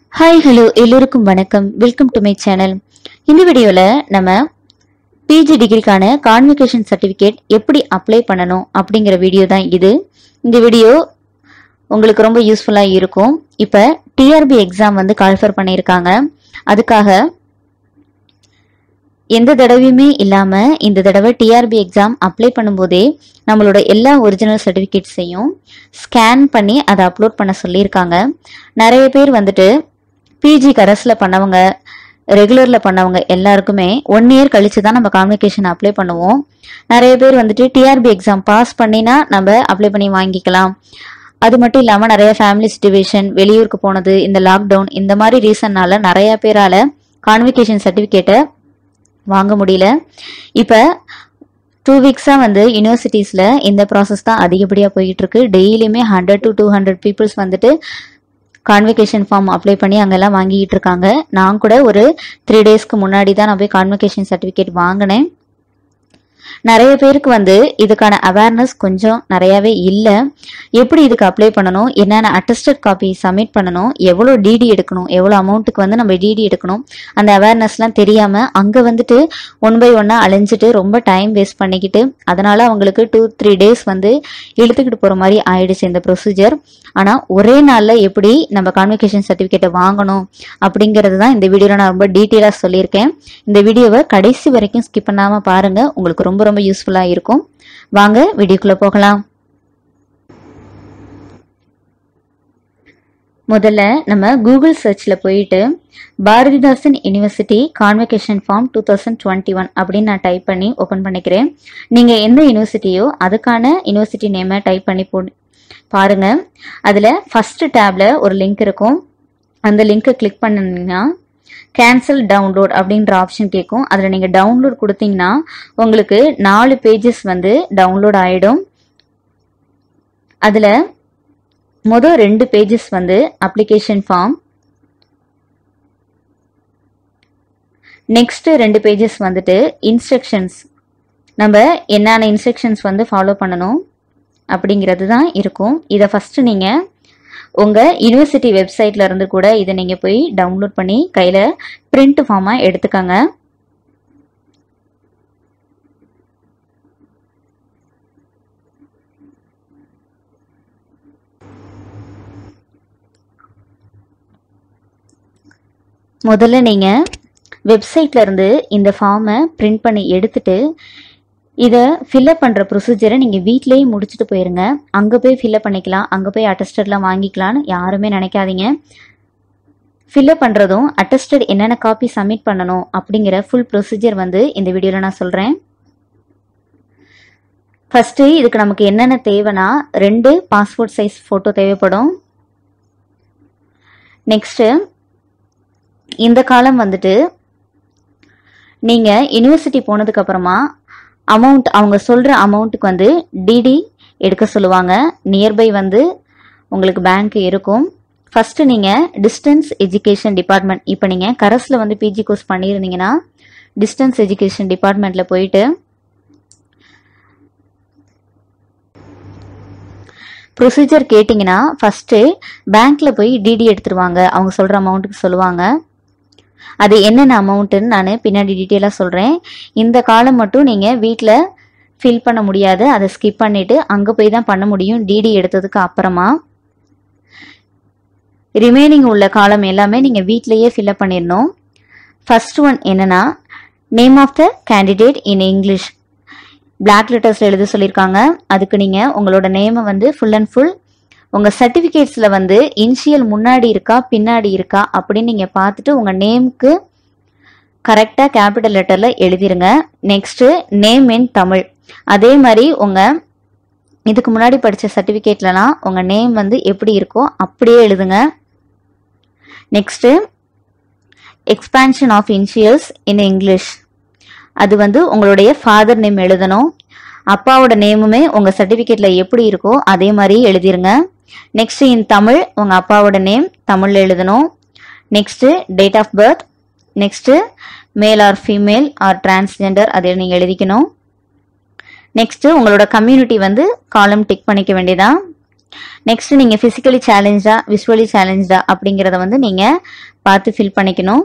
hi hello எல்லோருக்கும் வணக்கம் welcome to my channel இந்த வீடியோவில் நம்ம பிஜி டிகிரிக்கான கான்வெகேஷன் சர்டிஃபிகேட் எப்படி அப்ளை பண்ணணும் அப்படிங்கிற வீடியோ தான் இது இந்த வீடியோ உங்களுக்கு ரொம்ப யூஸ்ஃபுல்லாக இருக்கும் இப்போ டிஆர்பி எக்ஸாம் வந்து கால்ஃபர் பண்ணியிருக்காங்க அதுக்காக எந்த தடவையுமே இல்லாமல் இந்த தடவை டிஆர்பி எக்ஸாம் அப்ளை பண்ணும்போதே நம்மளோட எல்லா ஒரிஜினல் சர்டிஃபிகேட்ஸையும் ஸ்கேன் பண்ணி அதை அப்லோட் பண்ண சொல்லியிருக்காங்க நிறைய பேர் வந்துட்டு பிஜி கரஸில் பண்ணவங்க ரெகுலரில் பண்ணவங்க எல்லாருக்குமே ஒன் இயர் கழிச்சு தான் நம்ம கான்வெகேஷன் அப்ளை பண்ணுவோம் நிறைய பேர் வந்துட்டு டிஆர்பி எக்ஸாம் பாஸ் பண்ணினா நம்ம அப்ளை பண்ணி வாங்கிக்கலாம் அது மட்டும் இல்லாமல் நிறைய ஃபேமிலி சுச்சுவேஷன் வெளியூருக்கு போனது இந்த லாக்டவுன் இந்த மாதிரி ரீசன்னால நிறைய பேரால கான்வெகேஷன் சர்டிஃபிகேட்டை வாங்க முடியல இப்போ டூ வீக்ஸாக வந்து யூனிவர்சிட்டிஸில் இந்த ப்ராசஸ் தான் அதிகப்படியாக போயிட்டு இருக்கு டெய்லியுமே hundred to two hundred peoples வந்துட்டு கான்வெகேஷன் ஃபார்ம் அப்ளை பண்ணி அங்கெல்லாம் வாங்கிட்டு இருக்காங்க நான் கூட ஒரு த்ரீ டேஸ்க்கு முன்னாடி தான் நான் போய் கான்வெகேஷன் சர்டிஃபிகேட் வாங்கினேன் நிறைய பேருக்கு வந்து இதுக்கான அவேர்னஸ் கொஞ்சம் நிறையாவே இல்லை எப்படி இதுக்கு அப்ளை பண்ணணும் என்னென்ன அட்டஸ்டட் காப்பி சப்மிட் பண்ணணும் எவ்வளோ டிடி எடுக்கணும் எவ்வளோ அமௌண்ட்டுக்கு வந்து நம்ம டிடி எடுக்கணும் அந்த அவேர்னஸ்லாம் தெரியாமல் அங்கே வந்துட்டு ஒன் பை ஒன்னாக அலைஞ்சிட்டு ரொம்ப டைம் வேஸ்ட் பண்ணிக்கிட்டு அதனால அவங்களுக்கு டூ த்ரீ டேஸ் வந்து இழுத்துக்கிட்டு போகிற மாதிரி ஆயிடுச்சு இந்த ப்ரொசீஜர் ஆனால் ஒரே நாளில் எப்படி நம்ம கான்வெகேஷன் சர்டிஃபிகேட்டை வாங்கணும் அப்படிங்கிறது தான் இந்த வீடியோவில் நான் ரொம்ப டீட்டெயிலாக சொல்லியிருக்கேன் இந்த வீடியோவை கடைசி வரைக்கும் ஸ்கிப் பண்ணாமல் பாருங்கள் உங்களுக்கு ரொம்ப ரொம்ப யூஸ்ஃபுல்லாக இருக்கும் வாங்க வீடியோக்குள்ளே போகலாம் முதல்ல நம்ம கூகுள் சர்ச்சில் போயிட்டு Bharathidasan university convocation form two thousand twenty one அப்படின்னு நான் டைப் பண்ணி ஓப்பன் பண்ணிக்கிறேன் நீங்கள் எந்த யூனிவர்சிட்டியோ அதுக்கான யூனிவர்சிட்டி நேமை டைப் பண்ணி போ பாருங்க அதில் ஃபர்ஸ்ட் டேப்ல ஒரு லிங்க் இருக்கும் அந்த லிங்கை கிளிக் பண்ணீங்கன்னா கேன்சல் டவுன்லோட் அப்படின்ற ஆப்ஷன் கேட்கும் அதில் நீங்கள் டவுன்லோட் கொடுத்தீங்கன்னா உங்களுக்கு நாலு பேஜஸ் வந்து டவுன்லோட் ஆகிடும் அதில் மொதல் ரெண்டு பேஜஸ் வந்து அப்ளிகேஷன் ஃபார்ம் நெக்ஸ்ட் ரெண்டு பேஜஸ் வந்துட்டு இன்ஸ்ட்ரக்ஷன்ஸ் நம்ம என்னென்ன இன்ஸ்ட்ரக்ஷன்ஸ் வந்து ஃபாலோ பண்ணணும் அப்படிங்கிறது தான் இருக்கும் இதை ஃபஸ்ட்டு நீங்கள் உங்கள் யூனிவர்சிட்டி வெப்சைட்ல இருந்து கூட இதை நீங்கள் போய் டவுன்லோட் பண்ணி கையில் பிரிண்ட் ஃபார்மாக எடுத்துக்கோங்க முதல்ல நீங்கள் வெப்சைட்ல இருந்து இந்த ஃபார்மை பிரிண்ட் பண்ணி எடுத்துட்டு இதை ஃபில்அப் பண்ணுற ப்ரொசீஜரை நீங்கள் வீட்லேயே முடிச்சுட்டு போயிருங்க அங்கே போய் ஃபில்அப் பண்ணிக்கலாம் அங்கே போய் அட்டஸ்டட்லாம் வாங்கிக்கலான்னு யாருமே நினைக்காதீங்க ஃபில்அப் பண்ணுறதும் அட்டஸ்டட் என்னென்ன காப்பி சப்மிட் பண்ணணும் அப்படிங்கிற ஃபுல் ப்ரொசீஜர் வந்து இந்த வீடியோவில் நான் சொல்கிறேன் ஃபஸ்ட்டு இதுக்கு நமக்கு என்னென்ன தேவைன்னா ரெண்டு பாஸ்போர்ட் சைஸ் ஃபோட்டோ தேவைப்படும் நெக்ஸ்ட்டு இந்த காலம் வந்துட்டு நீங்கள் யூனிவர்சிட்டி போனதுக்கப்புறமா அமௌண்ட் அவங்க சொல்கிற அமௌண்ட்டுக்கு வந்து டிடி எடுக்க சொல்லுவாங்க நியர்பை வந்து உங்களுக்கு பேங்க் இருக்கும் ஃபஸ்ட்டு நீங்கள் டிஸ்டன்ஸ் எஜுகேஷன் டிபார்ட்மெண்ட் இப்போ நீங்கள் கரஸில் வந்து பிஜி கோர்ஸ் பண்ணியிருந்தீங்கன்னா டிஸ்டன்ஸ் எஜுகேஷன் டிபார்ட்மெண்ட்டில் போயிட்டு ப்ரொசீஜர் கேட்டிங்கன்னா ஃபஸ்ட்டு பேங்க்கில் போய் டிடி எடுத்துருவாங்க அவங்க சொல்கிற அமௌண்ட்டுக்கு சொல்லுவாங்க அது என்னென்ன அமௌண்ட்டுன்னு நான் பின்னாடி டீட்டெயிலாக சொல்கிறேன் இந்த காலம் மட்டும் நீங்கள் வீட்டில் ஃபில் பண்ண முடியாது அதை ஸ்கிப் பண்ணிவிட்டு அங்கே போய் தான் பண்ண முடியும் டிடி எடுத்ததுக்கு அப்புறமா ரிமைனிங் உள்ள காலம் எல்லாமே நீங்கள் வீட்லேயே ஃபில்அப் பண்ணிடணும் ஃபர்ஸ்ட் ஒன் என்னென்னா name of the candidate in English block லெட்டர்ஸில் எழுத சொல்லியிருக்காங்க அதுக்கு நீங்கள் உங்களோட நேமை வந்து ஃபுல் அண்ட் ஃபுல் உங்கள் சர்டிஃபிகேட்ஸில் வந்து இனிஷியல் முன்னாடி இருக்கா பின்னாடி இருக்கா அப்படின்னு நீங்கள் பார்த்துட்டு உங்கள் நேமுக்கு கரெக்டாக கேபிட்டல் லெட்டரில் எழுதிருங்க நெக்ஸ்ட்டு நேம் இன் தமிழ் அதே மாதிரி உங்கள் இதுக்கு முன்னாடி படித்த சர்டிஃபிகேட்லலாம் உங்கள் நேம் வந்து எப்படி இருக்கோ அப்படியே எழுதுங்க next expansion of initials in English அது வந்து உங்களுடைய ஃபாதர் நேம் எழுதணும் அப்பாவோட நேமுமே உங்கள் சர்டிஃபிகேட்டில் எப்படி இருக்கோ அதே மாதிரி எழுதிருங்க நெக்ஸ்ட் இன் தமிழ் உங்கள் அப்பாவோட நேம் தமிழில் எழுதணும் next date of birth next male or female or transgender அதை நீங்கள் எழுதிக்கணும் நெக்ஸ்ட்டு உங்களோட கம்யூனிட்டி வந்து காலம் டிக் பண்ணிக்க வேண்டியதான் நெக்ஸ்ட் நீங்கள் ஃபிசிக்கலி சேலஞ்சா விஷுவலி சேலஞ்சா அப்படிங்கிறத வந்து நீங்கள் பார்த்து ஃபில் பண்ணிக்கணும்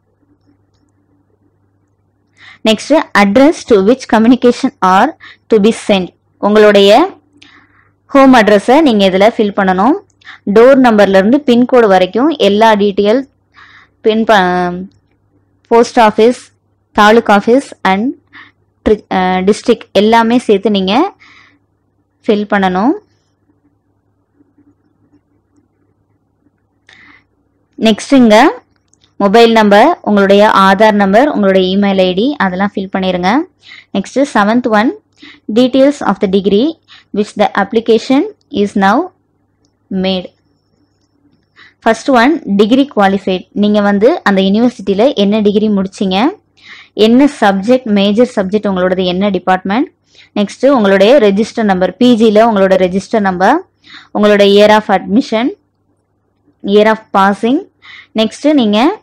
next address to which communication are to be sent உங்களுடைய ஹோம் அட்ரஸை நீங்கள் இதில் ஃபில் பண்ணணும் டோர் நம்பர்லேருந்து பின்கோடு வரைக்கும் எல்லா detail pin post office taluk office and district எல்லாமே சேர்த்து நீங்கள் ஃபில் பண்ணணும் நெக்ஸ்ட் இங்க மொபைல் நம்பர் உங்களுடைய ஆதார் நம்பர் உங்களுடைய இமெயில் ஐடி அதெல்லாம் ஃபில் பண்ணிடுங்க next seventh one details of the degree which the application is now made first one degree qualified நீங்கள் வந்து அந்த யூனிவர்சிட்டியில் என்ன டிகிரி முடிச்சிங்க என்ன சப்ஜெக்ட் மேஜர் சப்ஜெக்ட் உங்களோடது என்ன டிபார்ட்மெண்ட் நெக்ஸ்ட் உங்களுடைய ரெஜிஸ்டர் நம்பர் பிஜியில் உங்களோட ரெஜிஸ்டர் நம்பர் உங்களோட year of admission year of passing next நீங்கள்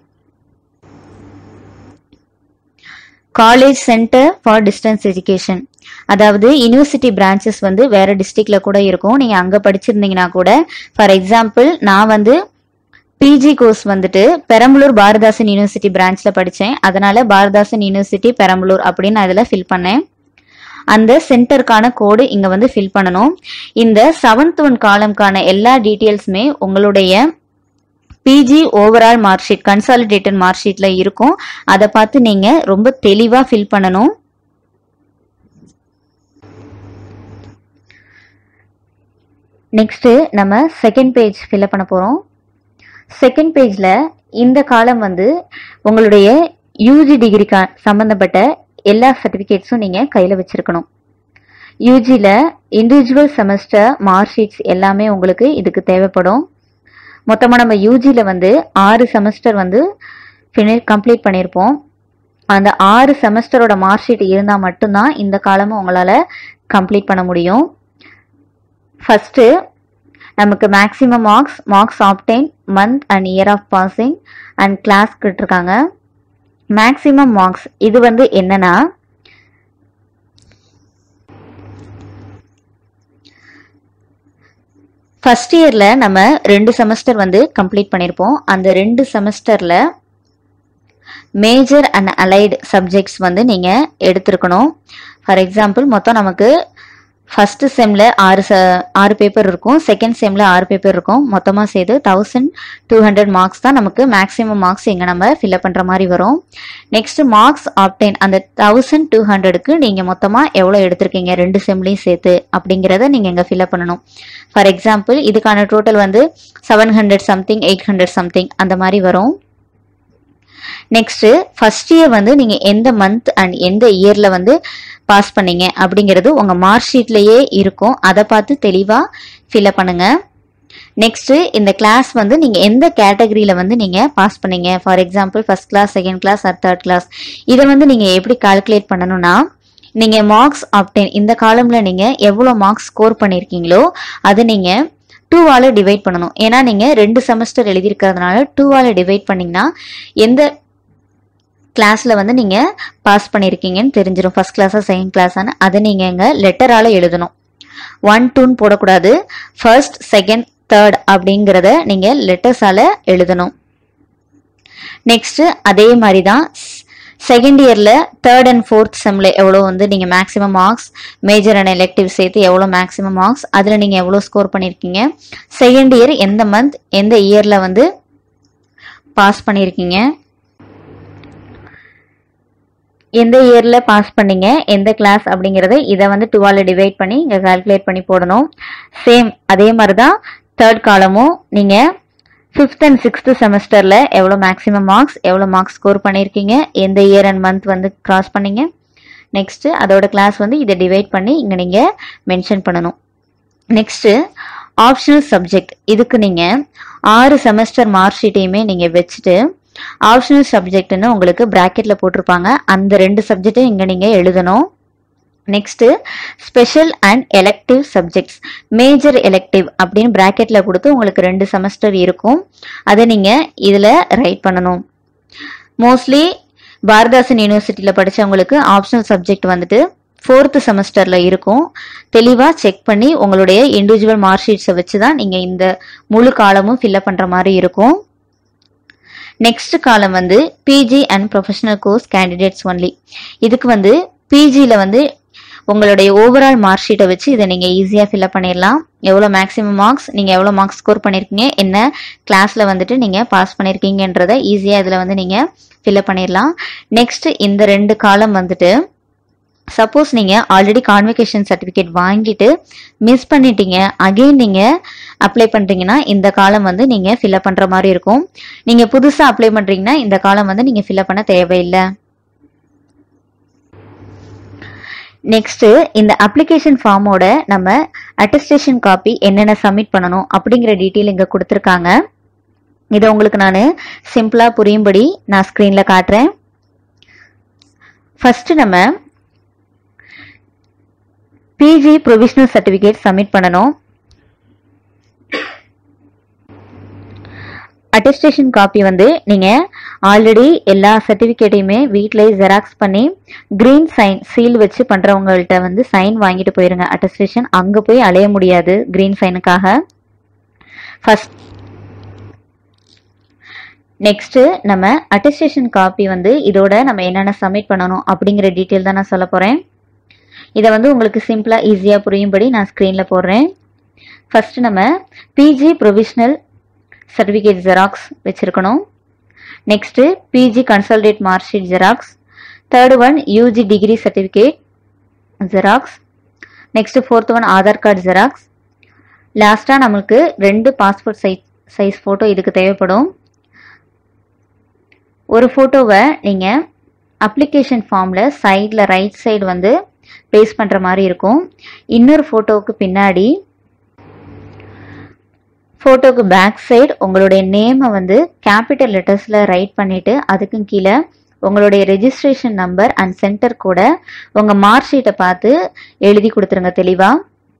college centre for distance education அதாவது யூனிவர்சிட்டி பிரான்ச்சஸ் வந்து வேற டிஸ்ட்ரிக்ட்ல கூட இருக்கும் நீங்க அங்க படிச்சிருந்தீங்கன்னா கூட ஃபார் எக்ஸாம்பிள் நான் வந்து பிஜி கோர்ஸ் வந்துட்டு பெரம்பலூர் பாரதாசன் யூனிவர்சிட்டி பிரான்ச்ல படிச்சேன் அதனால பாரதாசன் யூனிவர்சிட்டி பெரம்பலூர் அப்படின்னு நான் இதுல ஃபில் பண்ணேன் அந்த சென்டருக்கான கோடு இங்க வந்து ஃபில் பண்ணணும் இந்த செவன்த் ஒன் காலம்கான எல்லா டீட்டெயில்ஸுமே உங்களுடைய PG overall mark sheet consolidated mark ஷீட்ல இருக்கும் அதை பார்த்து நீங்க ரொம்ப தெளிவா ஃபில் பண்ணணும் நெக்ஸ்ட் நம்ம செகண்ட் பேஜ் ஃபில்அப் பண்ண போறோம் செகண்ட் பேஜ்ல இந்த காலம் வந்து உங்களுடைய யூஜி டிகிரிக்கா சம்பந்தப்பட்ட எல்லா சர்டிஃபிகேட்ஸும் நீங்க கையில வச்சிருக்கணும் யூஜியில் இண்டிவிஜுவல் செமஸ்டர் மார்க் ஷீட்ஸ் எல்லாமே உங்களுக்கு இதுக்கு தேவைப்படும் மொத்தமாக நம்ம யூஜியில் வந்து ஆறு செமஸ்டர் வந்து ஃபினி கம்ப்ளீட் பண்ணியிருப்போம் அந்த ஆறு செமஸ்டரோட மார்க் ஷீட் இருந்தால் மட்டும்தான் இந்த காலமும் உங்களால் கம்ப்ளீட் பண்ண முடியும் ஃபஸ்ட்டு நமக்கு maximum marks marks obtain month and year of passing and class இருக்காங்க மேக்ஸிமம் மார்க்ஸ் இது வந்து என்னன்னா ஃபர்ஸ்ட் இயர்ல நம்ம ரெண்டு செமஸ்டர் வந்து கம்ப்ளீட் பண்ணியிருப்போம் அந்த ரெண்டு செமஸ்டர்ல மேஜர் அண்ட் அலைடு சப்ஜெக்ட்ஸ் வந்து நீங்க எடுத்திருக்கணும் ஃபார் எக்ஸாம்பிள் மொத்தம் நமக்கு ஃபர்ஸ்ட் செம்ல ஆறு ச ஆறு பேப்பர் இருக்கும் செகண்ட் செம்ல ஆறு பேப்பர் இருக்கும் மொத்தமாக சேர்த்து தௌசண்ட் டூ ஹண்ட்ரட் மார்க்ஸ் தான் நமக்கு மேக்ஸிமம் மார்க்ஸ் இங்கே நம்ம ஃபில்அப் பண்ணுற மாதிரி வரும் நெக்ஸ்ட் மார்க்ஸ் ஆப்டெயின் அந்த தௌசண்ட் டூ ஹண்ட்ரடுக்கு நீங்கள் மொத்தமாக எவ்வளோ எடுத்திருக்கீங்க ரெண்டு செம்லையும் சேர்த்து அப்படிங்கிறத நீங்கள் இங்கே ஃபில்அப் பண்ணணும் ஃபார் எக்ஸாம்பிள் இதுக்கான டோட்டல் வந்து seven hundred something eight hundred something அந்த மாதிரி வரும் நெக்ஸ்ட் ஃபர்ஸ்ட் இயர் வந்து நீங்க எந்த மந்த் அண்ட் எந்த இயர்ல வந்து பாஸ் பண்ணீங்க அப்படிங்கிறது உங்க மார்க் ஷீட்லயே இருக்கும் அதை பார்த்து தெளிவா ஃபில்அப் பண்ணுங்க நெக்ஸ்ட் இந்த கிளாஸ் வந்து நீங்க எந்த கேட்டகரியில வந்து நீங்க பாஸ் பண்ணீங்க for example first class second class or third class இதை வந்து நீங்க எப்படி கால்குலேட் பண்ணணும்னா நீங்க மார்க்ஸ் ஆப்டென் இந்த காலம்ல நீங்க எவ்வளவு மார்க்ஸ் ஸ்கோர் பண்ணிருக்கீங்களோ அதை நீங்க டூவால டிவைட் பண்ணணும் ஏன்னா நீங்க ரெண்டு செமஸ்டர் எழுதியிருக்கிறதுனால டூவால டிவைட் பண்ணீங்கன்னா எந்த கிளாஸ்ல வந்து நீங்க பாஸ் பண்ணிருக்கீங்கன்னு தெரிஞ்சிடும் ஃபர்ஸ்ட் கிளாஸா செகண்ட் கிளாஸான்னு அதை நீங்க எங்க லெட்டரால எழுதணும் ஒன் டூன்னு போடக்கூடாது ஃபர்ஸ்ட் செகண்ட் தேர்ட் அப்படிங்கிறத நீங்க லெட்டர்ஸால எழுதணும் நெக்ஸ்ட் அதே மாதிரி தான் செகண்ட் இயர்ல தேர்ட் அண்ட் ஃபோர்த் செம்ல எவ்வளோ வந்து நீங்க maximum marks major and elective சேர்த்து எவ்வளோ மேக்ஸிமம் மார்க்ஸ் அதுல நீங்க எவ்வளோ ஸ்கோர் பண்ணிருக்கீங்க செகண்ட் இயர் எந்த மந்த் எந்த இயர்ல வந்து பாஸ் பண்ணிருக்கீங்க எந்த இயர்ல பாஸ் பண்ணீங்க எந்த கிளாஸ் அப்படிங்கறத இதை வந்து டுவால டிவைட் பண்ணி இங்க கால்குலேட் பண்ணி போடணும் சேம் அதே மாதிரி தான் தேர்ட் காலமும் நீங்க ஃபிஃப்த் அண்ட் சிக்ஸ்த் செமஸ்டர்ல எவ்வளோ மேக்ஸிமம் மார்க்ஸ் எவ்வளோ மார்க்ஸ் ஸ்கோர் பண்ணியிருக்கீங்க எந்த இயர் அண்ட் மந்த் வந்து கிராஸ் பண்ணீங்க நெக்ஸ்ட் அதோட கிளாஸ் வந்து இதை டிவைட் பண்ணி இங்க நீங்க மென்ஷன் பண்ணணும் நெக்ஸ்ட் ஆப்ஷனல் சப்ஜெக்ட் இதுக்கு நீங்க ஆறு செமஸ்டர் மார்க் ஷீட்டையுமே நீங்க வச்சுட்டு ஆப்ஷனல் சப்ஜெக்ட்னு உங்களுக்கு பிராக்கெட்ல போட்டிருப்பாங்க அந்த ரெண்டு சப்ஜெக்டும் இங்க நீங்க எழுதணும் next special and elective subjects major elective அப்படின்னு பிராக்கெட்ல கொடுத்து உங்களுக்கு ரெண்டு செமஸ்டர் இருக்கும் அதை நீங்க இதுல ரைட் பண்ணணும் மோஸ்ட்லி பாரதாசன் யூனிவர்சிட்டியில படிச்சவங்களுக்கு ஆப்ஷனல் சப்ஜெக்ட் வந்துட்டு ஃபோர்த்து செமஸ்டரில் இருக்கும் தெளிவாக செக் பண்ணி உங்களுடைய இண்டிவிஜுவல் மார்க் ஷீட்ஸை வச்சு தான் நீங்கள் இந்த முழு காலமும் ஃபில்அப் பண்ணுற மாதிரி இருக்கும் நெக்ஸ்ட் காலம் வந்து PG and professional course candidates only இதுக்கு வந்து பிஜியில் வந்து உங்களுடைய ஓவரால் மார்க் ஷீட்டை வச்சு இதை நீங்கள் ஈஸியாக ஃபில்அப் பண்ணிடலாம் எவ்வளோ மேக்ஸிமம் மார்க்ஸ் நீங்கள் எவ்வளோ மார்க்ஸ் ஸ்கோர் பண்ணியிருக்கீங்க என்ன கிளாஸில் வந்துட்டு நீங்கள் பாஸ் பண்ணியிருக்கீங்கன்றதை ஈஸியாக இதில் வந்து நீங்கள் ஃபில்அப் பண்ணிடலாம் நெக்ஸ்ட் இந்த ரெண்டு காலம் வந்துட்டு சப்போஸ் நீங்கள் ஆல்ரெடி கான்வெகேஷன் சர்டிஃபிகேட் வாங்கிட்டு மிஸ் பண்ணிட்டீங்க அகெயின் நீங்கள் அப்ளை பண்ணுறீங்கன்னா இந்த காலம் வந்து நீங்கள் ஃபில்அப் பண்ணுற மாதிரி இருக்கும் நீங்கள் புதுசாக அப்ளை பண்ணுறீங்கன்னா இந்த காலம் வந்து நீங்கள் ஃபில்அப் பண்ண தேவையில்லை நெக்ஸ்ட்டு இந்த அப்ளிகேஷன் ஃபார்மோட நம்ம அட்டஸ்டேஷன் காப்பி என்னென்ன சப்மிட் பண்ணணும் அப்படிங்கிற டீட்டெயில் இங்கே கொடுத்துருக்காங்க இதை உங்களுக்கு நான் சிம்பிளாக புரியும்படி நான் ஸ்க்ரீனில் காட்டுறேன் ஃபஸ்ட்டு நம்ம பிஜி ப்ரொவிஷனல் சர்டிஃபிகேட் சப்மிட் பண்ணணும் அட்டஸ்டேஷன் காப்பி வந்து நீங்கள் ஆல்ரெடி எல்லா சர்டிஃபிகேட்டையுமே வீட்டிலேயே ஜெராக்ஸ் பண்ணி க்ரீன் சைன் சீல் வச்சு பண்ணுறவங்கள்ட்ட வந்து சைன் வாங்கிட்டு போயிருங்க அட்டஸ்டேஷன் அங்கே போய் அலைய முடியாது க்ரீன் சைனுக்காக ஃபஸ்ட் நெக்ஸ்ட்டு நம்ம அட்டஸ்டேஷன் காப்பி வந்து இதோட நம்ம என்னென்ன சப்மிட் பண்ணணும் அப்படிங்கிற டீட்டெயில் தான் நான் சொல்ல போகிறேன் இதை வந்து உங்களுக்கு சிம்பிளாக ஈஸியாக புரியும்படி நான் ஸ்க்ரீனில் போடுறேன் ஃபஸ்ட்டு நம்ம பிஜி ப்ரொவிஷனல் சர்டிஃபிகேட் ஜெராக்ஸ் வச்சுருக்கணும் next PG consolidated mark sheet xerox third one UG degree certificate xerox next fourth one Aadhaar card xerox லாஸ்ட்டாக நம்மளுக்கு ரெண்டு பாஸ்போர்ட் சைஸ் சைஸ் ஃபோட்டோ இதுக்கு தேவைப்படும் ஒரு ஃபோட்டோவை நீங்கள் அப்ளிகேஷன் ஃபார்மில் சைடில் ரைட் சைடு வந்து பேஸ்ட் பண்ணுற மாதிரி இருக்கும் இன்னொரு ஃபோட்டோவுக்கு பின்னாடி ஃபோட்டோக்கு பேக் சைடு உங்களுடைய நேமை வந்து கேபிட்டல் லெட்டர்ஸில் ரைட் பண்ணிவிட்டு அதுக்கும் கீழே உங்களுடைய ரெஜிஸ்ட்ரேஷன் நம்பர் அண்ட் சென்டர் கூட உங்கள் மார்க் ஷீட்டை பார்த்து எழுதி கொடுத்துருங்க தெளிவாக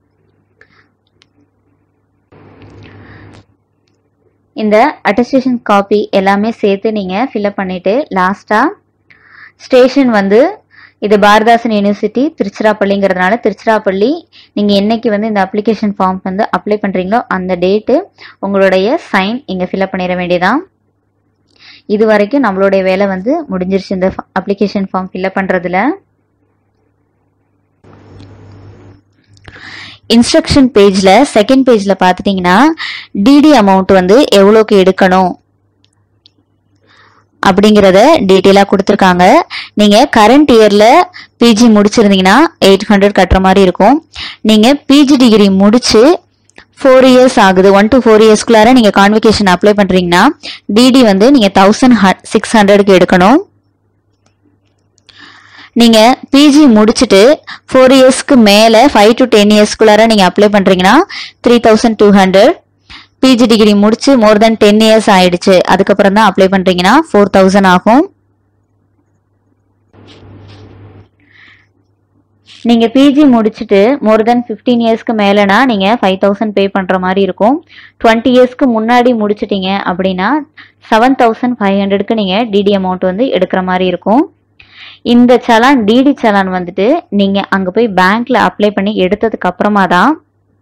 இந்த அட்டஸ்டேஷன் காப்பி எல்லாமே சேர்த்து நீங்கள் ஃபில்அப் பண்ணிவிட்டு லாஸ்ட்டாக ஸ்டேஷன் வந்து இது பாரதாசன் யூனிவர்சிட்டி திருச்சிராப்பள்ளிங்கிறதுனால திருச்சிராப்பள்ளி நீங்கள் என்னைக்கு வந்து இந்த அப்ளிகேஷன் ஃபார்ம் வந்து அப்ளை பண்ணுறீங்களோ அந்த டேட்டு உங்களுடைய சைன் இங்கே ஃபில்அப் பண்ணிட வேண்டியதான் இது வரைக்கும் நம்மளுடைய வேலை வந்து முடிஞ்சிருச்சு இந்த அப்ளிகேஷன் ஃபார்ம் ஃபில்அப் பண்ணுறதுல இன்ஸ்ட்ரக்ஷன் பேஜில் செகண்ட் பேஜில் பார்த்துட்டிங்கன்னா டிடி அமௌண்ட் வந்து எவ்வளோக்கு எடுக்கணும் அப்படிங்கிறத டீட்டெயிலாக கொடுத்துருக்காங்க நீங்கள் கரண்ட் இயரில் பிஜி முடிச்சிருந்தீங்கன்னா எயிட் ஹண்ட்ரட் கட்டுற மாதிரி இருக்கும் நீங்கள் பிஜி டிகிரி முடிச்சு ஃபோர் இயர்ஸ் ஆகுது ஒன் டு ஃபோர் இயர்ஸ்க்குள்ளார நீங்கள் கான்வெகேஷன் அப்ளை பண்ணுறீங்கன்னா டிடி வந்து நீங்கள் தௌசண்ட் சிக்ஸ் ஹண்ட்ரடுக்கு எடுக்கணும் நீங்கள் பிஜி முடிச்சுட்டு ஃபோர் இயர்ஸ்க்கு மேலே ஃபைவ் டு டென் இயர்ஸ்க்குள்ளார நீங்கள் அப்ளை பண்ணுறீங்கன்னா three thousand two hundred PG degree முடிச்சு மோர் தென் டென் இயர்ஸ் ஆயிடுச்சு அதுக்கப்புறம் தான் அப்ளை பண்ணுறீங்கன்னா ஃபோர் தௌசண்ட் ஆகும் நீங்கள் பிஜி முடிச்சுட்டு மோர் தென் ஃபிஃப்டீன் இயர்ஸ்க்கு மேலேனா நீங்கள் ஃபைவ் தௌசண்ட் பே பண்ணுற மாதிரி இருக்கும் டுவெண்ட்டி இயர்ஸ்க்கு முன்னாடி முடிச்சிட்டீங்க அப்படின்னா செவன் தௌசண்ட் ஃபைவ் ஹண்ட்ரடுக்கு நீங்கள் டிடி அமௌண்ட் வந்து எடுக்கிற மாதிரி இருக்கும் இந்த சலான் டிடி சலான் வந்துட்டு நீங்கள் அங்கே போய் பேங்க்கில் அப்ளை பண்ணி எடுத்ததுக்கு அப்புறமா தான்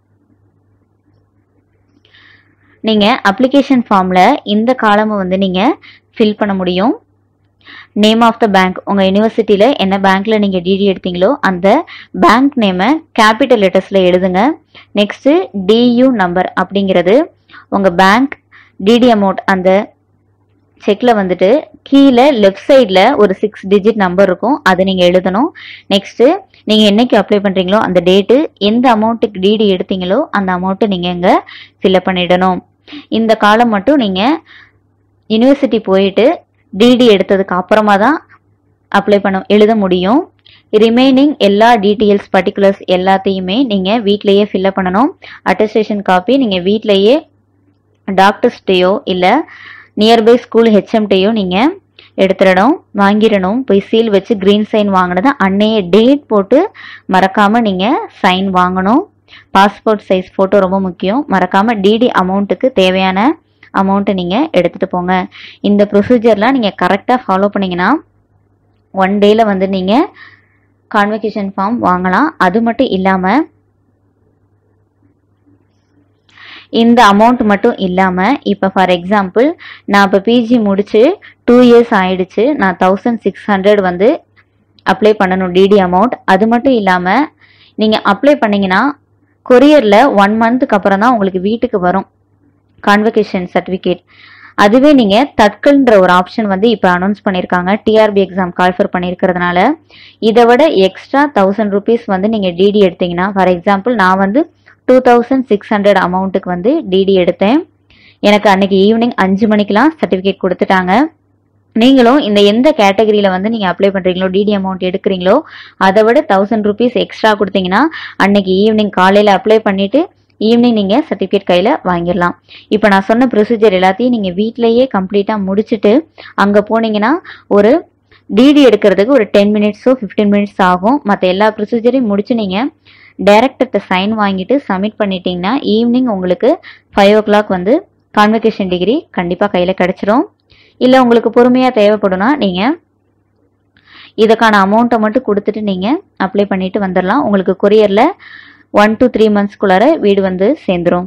நீங்கள் அப்ளிகேஷன் ஃபார்மில் இந்த காலமை வந்து நீங்கள் ஃபில் பண்ண முடியும் நேம் ஆஃப் த பேங்க் உங்கள் யூனிவர்சிட்டியில் என்ன பேங்க்கில் நீங்கள் டிடி எடுத்தீங்களோ அந்த பேங்க் நேமை கேபிட்டல் லெட்டர்ஸில் எழுதுங்க நெக்ஸ்ட்டு டியூ நம்பர் அப்படிங்கிறது உங்கள் பேங்க் டிடி அமௌண்ட் அந்த செக்கில் வந்துட்டு கீழே லெஃப்ட் சைடில் ஒரு சிக்ஸ் டிஜிட் நம்பர் இருக்கும் அதை நீங்கள் எழுதணும் நெக்ஸ்ட்டு நீங்கள் என்னைக்கு அப்ளை பண்ணுறீங்களோ அந்த டேட்டு எந்த அமௌண்ட்டுக்கு டிடி எடுத்தீங்களோ அந்த அமௌண்ட்டை நீங்கள் இங்கே ஃபில்அப் பண்ணிடணும் இந்த காலம் மட்டும் நீங்கள் யூனிவர்சிட்டி போயிட்டு டிடி எடுத்ததுக்கு அப்புறமா தான் அப்ளை பண்ண எழுத முடியும் ரிமைனிங் எல்லா டீட்டெயில்ஸ் பர்டிகுலர்ஸ் எல்லாத்தையுமே நீங்கள் வீட்டிலையே ஃபில்அப் பண்ணணும் அட்டஸ்டேஷன் காப்பி நீங்கள் வீட்டிலையே டாக்டர்ஸ்டையோ இல்லை நியர்பை ஸ்கூல் ஹெச்எம்டையோ நீங்கள் எடுத்துடணும் வாங்கிடணும் போய் சீல் வச்சு க்ரீன் சைன் வாங்கினது அன்னைய டேட் போட்டு மறக்காமல் நீங்கள் சைன் வாங்கணும் பாஸ்போர்ட் சைஸ் ஃபோட்டோ ரொம்ப முக்கியம் மறக்காமல் டிடி அமௌண்ட்டுக்கு தேவையான அமௌண்ட்டை நீங்கள் எடுத்துகிட்டு போங்க இந்த ப்ரொசீஜர்லாம் நீங்கள் கரெக்டாக ஃபாலோ பண்ணிங்கன்னா ஒன் டேயில் வந்து நீங்கள் கான்வெகேஷன் ஃபார்ம் வாங்கலாம் அது மட்டும் இல்லாமல் இந்த அமௌண்ட் மட்டும் இல்லாமல் இப்போ ஃபார் எக்ஸாம்பிள் நான் இப்போ பிஜி முடிச்சு டூ இயர்ஸ் ஆயிடுச்சு நான் தௌசண்ட் சிக்ஸ் ஹண்ட்ரட் வந்து அப்ளை பண்ணணும் டிடி அமௌண்ட் அது மட்டும் இல்லாமல் நீங்கள் அப்ளை பண்ணீங்கன்னா கொரியரில் ஒன் மந்த்துக்கு அப்புறம் தான் உங்களுக்கு வீட்டுக்கு வரும் கான்வெகேஷன் சர்டிஃபிகேட் அதுவே நீங்கள் தட்கல்ன்ற ஒரு ஆப்ஷன் வந்து இப்போ அனௌன்ஸ் பண்ணியிருக்காங்க டிஆர்பி எக்ஸாம் கால்ஃபர் பண்ணியிருக்கிறதுனால இதை விட எக்ஸ்ட்ரா தௌசண்ட் ருபீஸ் வந்து நீங்கள் டிடி எடுத்தீங்கன்னா ஃபார் எக்ஸாம்பிள் நான் வந்து டூ தௌசண்ட் சிக்ஸ் ஹண்ட்ரட் அமௌண்ட்டுக்கு வந்து டிடி எடுத்தேன் எனக்கு அன்னைக்கு ஈவினிங் அஞ்சு மணிக்கெலாம் சர்டிஃபிகேட் கொடுத்துட்டாங்க நீங்களும் இந்த எந்த கேட்டகரியில் வந்து நீங்கள் அப்ளை பண்ணுறீங்களோ டிடி அமௌண்ட் எடுக்கிறீங்களோ அதை விட தௌசண்ட் ருபீஸ் எக்ஸ்ட்ரா கொடுத்தீங்கன்னா அன்னைக்கு ஈவினிங் காலையில் அப்ளை பண்ணிவிட்டு ஈவினிங் நீங்கள் சர்டிஃபிகேட் கையில் வாங்கிடலாம் இப்போ நான் சொன்ன ப்ரொசீஜர் எல்லாத்தையும் நீங்கள் வீட்டிலேயே கம்ப்ளீட்டாக முடிச்சுட்டு அங்கே போனீங்கன்னா ஒரு டிடி எடுக்கிறதுக்கு ஒரு டென் மினிட்ஸோ ஃபிஃப்டீன் மினிட்ஸ் ஆகும் மற்ற எல்லா ப்ரொசீஜரையும் முடிச்சு நீங்கள் டைரக்டர்கிட்ட சைன் வாங்கிட்டு சப்மிட் பண்ணிட்டீங்கன்னா ஈவினிங் உங்களுக்கு ஃபைவ் ஓ கிளாக் வந்து கான்வெகேஷன் டிகிரி கண்டிப்பாக கையில் கிடச்சிரும் இல்லை உங்களுக்கு பொறுமையாக தேவைப்படும்னா நீங்கள் இதுக்கான அமௌண்ட்டை மட்டும் கொடுத்துட்டு நீங்கள் அப்ளை பண்ணிட்டு வந்துடலாம் உங்களுக்கு கொரியரில் ஒன் டு த்ரீ மந்த்ஸ்க்குள்ளார வீடு வந்து சேர்ந்துரும்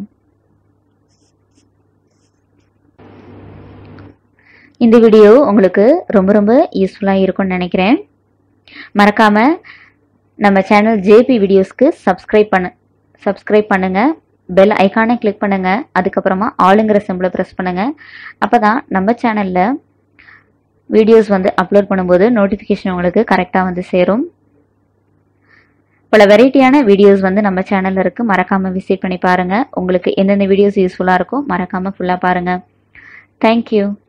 இந்த வீடியோ உங்களுக்கு ரொம்ப ரொம்ப யூஸ்ஃபுல்லாக இருக்கும்னு நினைக்கிறேன் மறக்காமல் நம்ம சேனல் ஜேபி வீடியோஸ்க்கு சப்ஸ்கிரைப் பண்ணு சப்ஸ்கிரைப் பண்ணுங்கள் பெல் ஐக்கானை கிளிக் பண்ணுங்கள் அதுக்கப்புறமா ஆளுங்கிற சிம்பிளை ப்ரெஸ் பண்ணுங்கள் அப்போ தான் நம்ம சேனலில் வீடியோஸ் வந்து அப்லோட் பண்ணும்போது நோட்டிஃபிகேஷன் உங்களுக்கு கரெக்டாக வந்து சேரும் பல வெரைட்டியான வீடியோஸ் வந்து நம்ம சேனலில் இருக்குது மறக்காமல் விசிட் பண்ணி பாருங்கள் உங்களுக்கு எந்தெந்த வீடியோஸ் யூஸ்ஃபுல்லாக இருக்கோ மறக்காமல் ஃபுல்லாக பாருங்கள் தேங்க்யூ